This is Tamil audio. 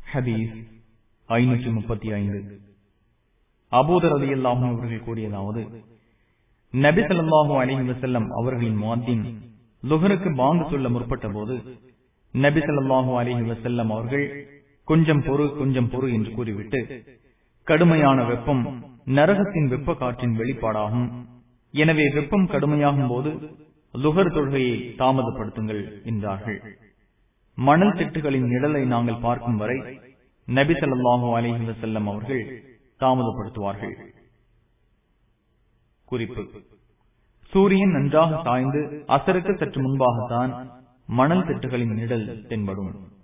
ஹதீஸ் ஐநூற்றி முப்பத்தி ஐந்து அபூதர் அலி அல்லாஹும் அவர்கள் கூறியதாவது நபி ஸல்லல்லாஹு அலைஹி வஸல்லம் அவர்களின் முஅத்தின் லுஹருக்கு பாங்கு சொல்ல முற்பட்ட போது நபி ஸல்லல்லாஹு அலைஹி வஸல்லம் அவர்கள் கொஞ்சம் பொறு கொஞ்சம் பொறு என்று கூறிவிட்டு கடுமையான வெப்பம் நரகத்தின் வெப்ப காற்றின் வெளிப்பாடாகும் எனவே வெப்பம் கடுமையாகும் போது லுகர் தொழுகையை தாமதப்படுத்துங்கள் என்றார்கள் மணல் திட்டுகளின் நிழலை நாங்கள் பார்க்கும் வரை நபி ஸல்லல்லாஹு அலைஹி வஸல்லம் அவர்கள் தாமதப்படுத்துவார்கள் குறிப்பு சூரியன் நன்றாக சாய்ந்து அசருக்கு சற்று முன்பாகத்தான் மணல் திட்டுகளின் நிழல் தென்படும்